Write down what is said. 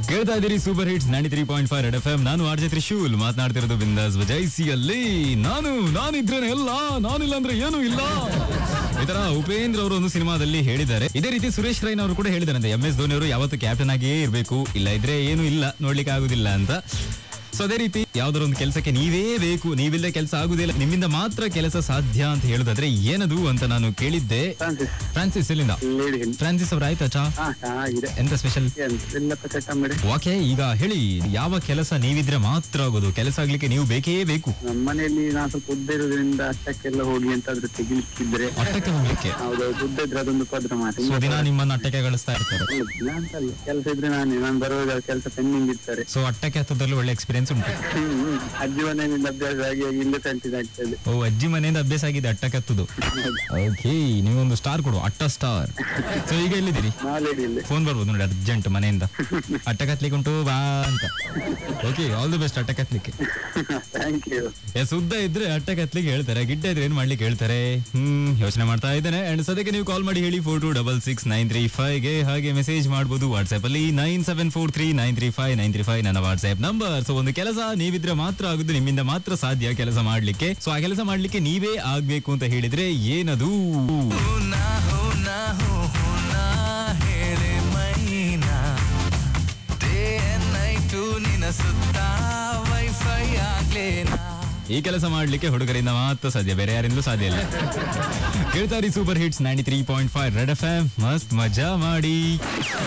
ಕೇಳ್ತಾ ಇದ್ದೀರಿ super hits ninety three point five red F M ನಾನು ಆರ್ಜೆ ತ್ರಿಶೂಲ್ ಮಾತನಾಡ್ತಿರೋದು ಬಿಂದಾಸ್ ಅಲ್ಲಿ ನಾನು ನಾನಿದ್ರೇನೆ ಎಲ್ಲ ನಾನಿಲ್ಲ ಅಂದ್ರೆ ಏನೂ ಇಲ್ಲ ಈ ತರ ಉಪೇಂದ್ರ ಅವರು ಒಂದು ಸಿನಿಮಾದಲ್ಲಿ ಹೇಳಿದ್ದಾರೆ ಇದೇ ರೀತಿ ಸುರೇಶ್ ರೈನ್ ಅವರು ಕೂಡ ಹೇಳಿದಾರಂತೆ ಎಂ ಎಸ್ ಧೋನಿ ಅವರು ಯಾವತ್ತು ಕ್ಯಾಪ್ಟನ್ ಆಗಿಯೇ ಇರಬೇಕು ಇಲ್ಲ ಇದ್ರೆ ಏನು ಇಲ್ಲ ನೋಡ್ಲಿಕ್ಕೆ ಆಗುದಿಲ್ಲ ಅಂತ ಸೊ ಅದೇ ರೀತಿ ಯಾವ್ದಾರ ಒಂದು ಕೆಲಸಕ್ಕೆ ನೀವೇ ಬೇಕು ನೀವಿಲ್ಲದೆ ಕೆಲಸ ಆಗುದಿಲ್ಲ ನಿಮ್ಮಿಂದ ಮಾತ್ರ ಕೆಲಸ ಸಾಧ್ಯ ಅಂತ ಹೇಳುದಾದ್ರೆ ಏನದು ಅಂತ ನಾನು ಕೇಳಿದ್ದೆ ಫ್ರಾನ್ಸಿಸ್ ಫ್ರಾನ್ಸಿಸ್ ಎಲ್ಲಿಂದ ಲೇಡಿ ಫ್ರಾನ್ಸಿಸ್ ಅವ್ರ ಆಯ್ತಾ ಚಾ ಹಾ ಚೆನ್ನಾಗಿದೆ ಎಂತ ಸ್ಪೆಷಲ್ ಎಲ್ಲ ಚಟ್ಟಂಬಡಿ ಓಕೆ ಈಗ ಹೇಳಿ ಯಾವ ಕೆಲಸ ನೀವಿದ್ರೆ ಮಾತ್ರ ಆಗೋದು ಕೆಲಸ ಆಗ್ಲಿಕ್ಕೆ ನೀವು ಬೇಕೇ ಬೇಕು ನಮ್ಮ ಮನೆಯಲ್ಲಿ ನಾನು ಸ್ವಲ್ಪ ಉದ್ದ ಇರೋದ್ರಿಂದ ಅಷ್ಟಕ್ಕೆಲ್ಲ ಹೋಗಿ ಎಂತಾದ್ರೂ ತೆಗಿಲಿಕ್ಕಿದ್ರೆ ಅಟ್ಟಕ್ಕೆ ಹೋಗ್ಲಿಕ್ಕೆ ಹೌದೌದು ಉದ್ದ ಇದ್ರೆ ಅದೊಂದು ಪದ್ರ ಮಾತು ಸೊ ದಿನ ನಿಮ್ಮನ್ನ ಅಟ್ಟಕ್ಕೆ ಕಳಿಸ್ತಾ ಇರ್ತಾರೆ ದಿನ ಅಂತಲ್ಲ ಕೆಲಸ ಇದ್ರೆ ನಾನೇ ನಾನು ಬರುವಾಗ ಕೆಲಸ ಪೆಂಡಿಂಗ್ ಇರ್ತಾರೆ ಸೊ ಅಟ್ಟಕ್ಕೆ ಹತ್ತದಲ್ಲಿ ಒಳ್ಳೆ ಎಕ್ಸ್ಪೀರಿಯನ್ಸ್ ಉಂಟು ಹ್ಮ್, ಹ್ಮ್. ಅಜ್ಜಿ ಮನೆಯಿಂದ ಅಭ್ಯಾಸ ಆಗಿ ಆಗಿ ಇಲ್ಲೂ ಕಂಟಿನ್ಯೂ ಆಗ್ತದೆ ಓ ಅಜ್ಜಿ ಮನೆಯಿಂದ ಅಭ್ಯಾಸ ಆಗಿದೆ ಅಟ್ಟಕ್ಕೆ ಹತ್ತುದು ಓಕೆ ನೀವೊಂದು ಸ್ಟಾರ್ ಕೊಡು ಅಟ್ಟ ಸ್ಟಾರ್ ಸೊ ಈಗ ಎಲ್ಲಿದ್ದೀರಿ ನಾ ಲೇಡಿ ಇಲ್ಲಿ ಫೋನ್ ಬರ್ಬೋದು ನೋಡಿ ಅರ್ಜೆಂಟ್ ಮನೆಯಿಂದ ಅಟ್ಟ ಕತ್ಲಿಕ್ಕೆ ಉಂಟು ಬಾ ಅಂತ ಓಕೆ ಆಲ್ ದಿ ಬೆಸ್ಟ್ ಅಟ್ಟ ಕತ್ಲಿಕ್ಕೆ ಥ್ಯಾಂಕ್ ಯು ಎಸ್ ಉದ್ದ ಇದ್ರೆ ಅಟ್ಟ ಕತ್ಲಿಕ್ಕೆ ಹೇಳ್ತಾರೆ ಗಿಡ್ಡ ಇದ್ರೆ ಏನ್ ಮಾಡ್ಲಿಕ್ಕೆ ಹೇಳ್ತಾರೆ ಹ್ಮ್ ಯೋಚನೆ ಮಾಡ್ತಾ ಇದ್ದೇನೆ ಅಂಡ್ ಸದ್ಯಕ್ಕೆ ನೀವು ಕಾಲ್ ಮಾಡಿ ಹೇಳಿ four two double six nine three five ಗೆ ಹಾಗೆ ಮೆಸೇಜ್ ಮಾಡಬಹುದು ವಾಟ್ಸ್ಆಪ್ ಅಲ್ಲಿ nine seven four three nine three five nine three five ನನ್ನ ವಾಟ್ಸ್ಆಪ್ ನಂಬರ್ ಸೊ ಒಂದು ಕೆಲಸ ನೀವಿದ್ರೆ ಮಾತ್ರ ಆಗುದು ನಿಮ್ಮಿಂದ ಮಾತ್ರ ಸಾಧ್ಯ ಕೆಲಸ ಮಾಡ್ಲಿಕ್ಕೆ ಸೊ ಆ ಕೆಲಸ ಮಾಡ್ಲಿಕ್ಕೆ ನೀವೇ ಆಗ್ಬೇಕು ಅಂತ ಹೇಳಿದ್ರೆ ಏನದು ಹೋನಾ ಹೋನಾ ಹೋ ಹೋನಾ ಹೇಳೆ ಮೈನಾ ಡೇ ಅಂಡ್ ನೈಟು ನಿನ್ನ ಸುತ್ತ ವೈಫೈ ಆಗ್ಲೇನಾ ಈ ಕೆಲಸ ಮಾಡ್ಲಿಕ್ಕೆ ಹುಡುಗರಿಂದ ಮಾತ್ರ ಸಾಧ್ಯ ಬೇರೆ ಯಾರಿಂದಲೂ ಸಾಧ್ಯ ಇಲ್ಲ ಕೇಳ್ತಾರಿ super hits ninety three point five red F M ಮಸ್ತ್ ಮಜಾ ಮಾಡಿ